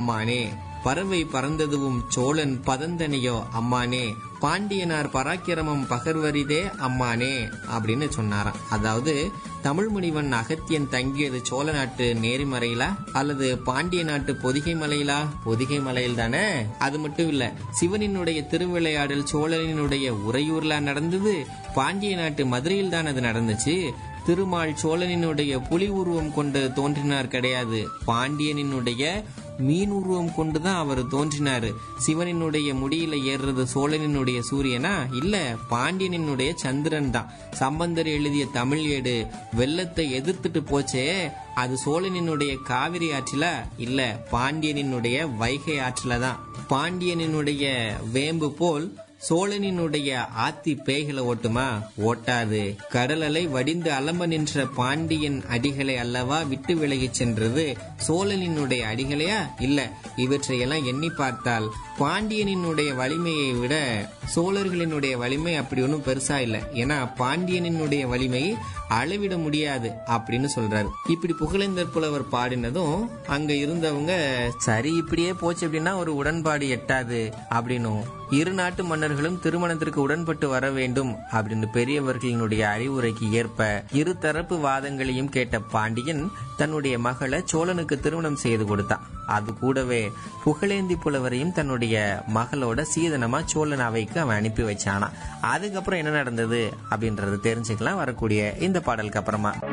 அம்மானே பறவை பறந்ததுவும் சோழன் பதந்தனையோ அம்மானே பாண்டியனார் பராக்கிரமம் பகர்வரிதே அம்மானே அப்படின்னு சொன்னாராம் அதாவது தமிழ் முனிவன் அகத்தியன் தங்கியது சோழ நாட்டு நேரிமறையிலா அல்லது பாண்டிய நாட்டு பொதிகை மலையிலா பொதிகை மலையில் தானே அது மட்டும் இல்ல சிவனினுடைய திருவிளையாடல் சோழனினுடைய உறையூர்ல நடந்தது பாண்டிய நாட்டு மதுரையில் தான் அது நடந்துச்சு திருமால் சோழனினுடைய புலி உருவம் கொண்டு தோன்றினார் கிடையாது பாண்டியனினுடைய மீன் உருவம் கொண்டுதான் அவர் தோன்றினாரு சிவனினுடைய முடியில ஏறுறது சோழனினுடைய சூரியனா இல்ல பாண்டியனினுடைய சந்திரன் தான் சம்பந்தர் எழுதிய தமிழ் ஏடு வெள்ளத்தை எதிர்த்துட்டு போச்சே அது சோழனினுடைய காவிரி ஆற்றில இல்ல பாண்டியனினுடைய வைகை ஆற்றில தான் பாண்டியனினுடைய வேம்பு போல் சோழனினுடைய ஆத்தி பேய்களை ஓட்டுமா ஓட்டாது கடலலை வடிந்து அலம்ப நின்ற பாண்டியன் அடிகளை அல்லவா விட்டு விலகிச் சென்றது சோழனினுடைய அடிகளையா இல்ல இவற்றையெல்லாம் எண்ணி பார்த்தால் பாண்டியனினுடைய வலிமையை விட சோழர்களினுடைய வலிமை அப்படி ஒன்றும் பெருசா இல்லை ஏன்னா பாண்டியனினுடைய வலிமையை அளவிட முடியாது அப்படின்னு சொல்றாரு இப்படி புகழேந்தர் புலவர் பாடினதும் அங்க இருந்தவங்க சரி இப்படியே போச்சு அப்படின்னா ஒரு உடன்பாடு எட்டாது அப்படின்னும் இரு நாட்டு மன்னர்களும் திருமணத்திற்கு உடன்பட்டு வர வேண்டும் அப்படின்னு பெரியவர்களினுடைய அறிவுரைக்கு ஏற்ப இரு தரப்பு வாதங்களையும் கேட்ட பாண்டியன் தன்னுடைய மகளை சோழனுக்கு திருமணம் செய்து கொடுத்தான் அது கூடவே புகழேந்தி புலவரையும் தன்னுடைய மகளோட சீதனமா சோழன் அவைக்கு அவன் அனுப்பி வச்சானா அதுக்கப்புறம் என்ன நடந்தது அப்படின்றது தெரிஞ்சுக்கலாம் வரக்கூடிய இந்த பாடலுக்கு அப்புறமா